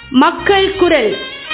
மக்கள் குரல்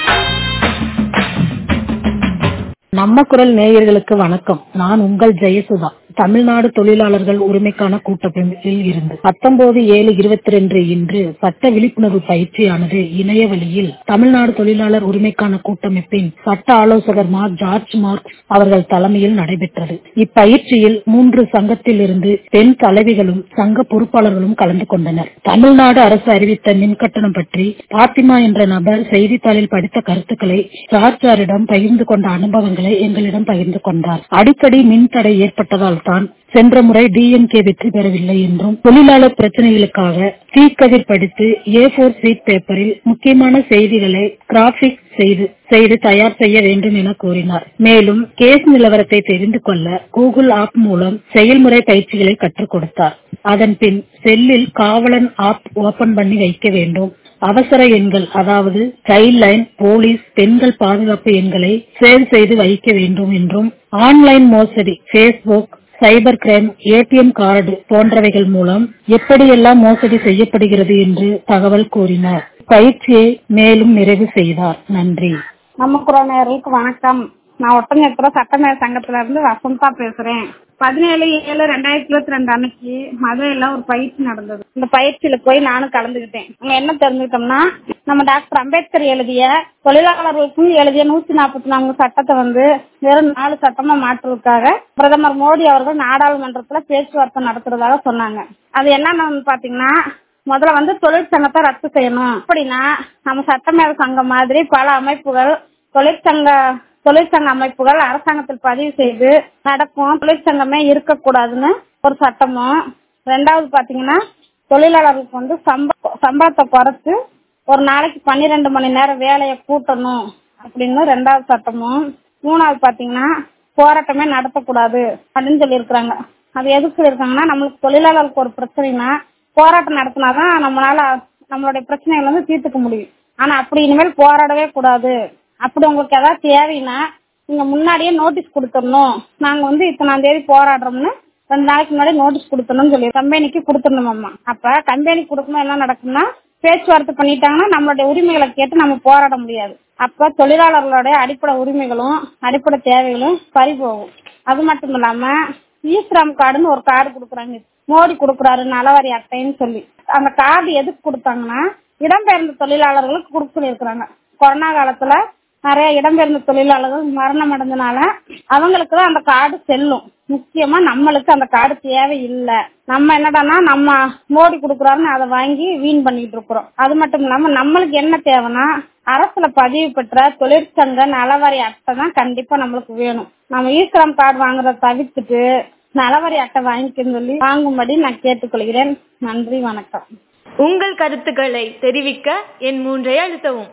நம்ம குரல் நேயர்களுக்கு வணக்கம் நான் உங்கள் ஜெயசுதா தமிழ்நாடு தொழிலாளர்கள் உரிமைக்கான கூட்டமைப்பில் இருந்து பத்தொன்பது ஏழு இருபத்தி ரெண்டு இன்று சட்ட விழிப்புணர்வு பயிற்சியானது இணைய வழியில் தமிழ்நாடு தொழிலாளர் உரிமைக்கான கூட்டமைப்பின் சட்ட ஆலோசகர் மா ஜார்ஜ் மார்க்ஸ் அவர்கள் தலைமையில் நடைபெற்றது இப்பயிற்சியில் மூன்று சங்கத்தில் இருந்து பெண் தலைவிகளும் சங்க பொறுப்பாளர்களும் கலந்து கொண்டனர் தமிழ்நாடு அரசு அறிவித்த மின் கட்டணம் பற்றி பாத்திமா என்ற நபர் செய்தித்தாளில் படித்த கருத்துக்களை ஜார்ஜாரிடம் பகிர்ந்து கொண்ட அனுபவங்களை எங்களிடம் பகிர்ந்து கொண்டார் அடிக்கடி மின் தடை ஏற்பட்டதால் தான் சென்ற முறை டிஎம்கே வெற்றி பெறவில்லை என்றும் தொழிலாளர் பிரச்சனைகளுக்காக தீக்கதிர் படித்து ஏ போர் சீட் பேப்பரில் முக்கியமான செய்திகளை கிராபிக் செய்து செய்து தயார் செய்ய வேண்டும் என கூறினார் மேலும் கேஸ் நிலவரத்தை தெரிந்து கொள்ள கூகுள் ஆப் மூலம் செயல்முறை பயிற்சிகளை கற்றுக் கொடுத்தார் அதன் பின் செல்லில் காவலன் ஆப் ஓபன் பண்ணி வைக்க வேண்டும் அவசர எண்கள் அதாவது சைல்ட் லைன் போலீஸ் பெண்கள் பாதுகாப்பு எண்களை சேவ் செய்து வைக்க வேண்டும் என்றும் ஆன்லைன் மோசடி Facebook cyber crime ATM card போன்றவைகள் மூலம் எப்படியெல்லாம் மோசடி செய்யப்படுகிறது என்று தகவல் கூறினார் பயிற்சியை மேலும் நிறைவு செய்தார் நன்றி நம்ம குரல் நேயர்களுக்கு வணக்கம் நான் ஒட்டஞ்சத்திர சட்டமேல சங்கத்துல இருந்து வசந்தா பேசுறேன் பதினேழு ஏழு ரெண்டாயிரத்தி இருபத்தி ரெண்டு அன்னைக்கு மதுரையில ஒரு பயிற்சி நடந்தது இந்த பயிற்சியில போய் நானும் கலந்துகிட்டேன் அங்க என்ன தெரிஞ்சுக்கிட்டோம்னா நம்ம டாக்டர் அம்பேத்கர் எழுதிய தொழிலாளர்களுக்கும் எழுதிய நூத்தி நாற்பத்தி நான்கு சட்டத்தை வந்து வெறும் நாலு சட்டமா மாற்றுவதற்காக பிரதமர் மோடி அவர்கள் நாடாளுமன்றத்துல பேச்சுவார்த்தை நடத்துறதாக சொன்னாங்க அது என்னன்னு பாத்தீங்கன்னா முதல்ல வந்து தொழிற்சங்கத்தை ரத்து செய்யணும் அப்படின்னா நம்ம சட்டமேல சங்கம் மாதிரி பல அமைப்புகள் தொழிற்சங்க தொழிற்சங்க அமைப்புகள் அரசாங்கத்தில் பதிவு செய்து நடக்கும் தொழிற்சங்கமே இருக்கக்கூடாதுன்னு ஒரு சட்டமும் ரெண்டாவது பாத்தீங்கன்னா தொழிலாளர்களுக்கு வந்து சம்ப சம்பளத்தை குறைச்சு ஒரு நாளைக்கு பன்னிரெண்டு மணி நேரம் வேலையை கூட்டணும் அப்படின்னு ரெண்டாவது சட்டமும் மூணாவது பாத்தீங்கன்னா போராட்டமே நடத்தக்கூடாது அப்படின்னு சொல்லியிருக்கிறாங்க அது எதுக்கு சொல்லியிருக்காங்கன்னா நம்மளுக்கு தொழிலாளருக்கு ஒரு பிரச்சனைனா போராட்டம் நடத்தினாதான் நம்மளால நம்மளுடைய பிரச்சனைகள் வந்து தீர்த்துக்க முடியும் ஆனா அப்படி இனிமேல் போராடவே கூடாது அப்படி உங்களுக்கு ஏதாவது தேவைன்னா நீங்க முன்னாடியே நோட்டீஸ் கொடுத்துடணும் நாங்க வந்து இத்தனாம் தேதி போராடுறோம்னு ரெண்டு நாளைக்கு முன்னாடி நோட்டீஸ் கொடுத்தணும்னு சொல்லி கம்பெனிக்கு கொடுத்துடணுமாம்மா அப்ப கம்பெனிக்கு கொடுக்கும்போது என்ன நடக்கும்னா பேச்சுவார்த்தை பண்ணிட்டாங்கன்னா நம்மளுடைய உரிமைகளை கேட்டு நம்ம போராட முடியாது அப்ப தொழிலாளர்களுடைய அடிப்படை உரிமைகளும் அடிப்படை தேவைகளும் பறி போகும் அது மட்டும் இல்லாம ஈஸ்ராம் கார்டுன்னு ஒரு கார்டு கொடுக்குறாங்க மோடி கொடுக்குறாரு நலவாரி அட்டைன்னு சொல்லி அந்த கார்டு எதுக்கு கொடுத்தாங்கன்னா இடம்பெயர்ந்த தொழிலாளர்களுக்கு கொடுக்க சொல்லியிருக்கிறாங்க கொரோனா காலத்துல நிறைய இடம்பெயர்ந்த தொழிலாளர்கள் மரணம் அடைஞ்சனால அவங்களுக்கு தான் அந்த கார்டு செல்லும் முக்கியமா நம்மளுக்கு அந்த கார்டு தேவை இல்லை நம்ம என்னடான்னா நம்ம மோடி கொடுக்குறாருன்னு அதை வாங்கி வீண் பண்ணிட்டு இருக்கிறோம் அது மட்டும் இல்லாம நம்மளுக்கு என்ன தேவைன்னா அரசுல பதிவு பெற்ற தொழிற்சங்க நலவாரி அட்டை தான் கண்டிப்பா நம்மளுக்கு வேணும் நம்ம ஈஸ்வரம் கார்டு வாங்குறத தவிர்த்துட்டு நலவாரி அட்டை வாங்கிக்கன்னு சொல்லி வாங்கும்படி நான் கேட்டுக்கொள்கிறேன் நன்றி வணக்கம் உங்கள் கருத்துக்களை தெரிவிக்க என் மூன்றை அழுத்தவும்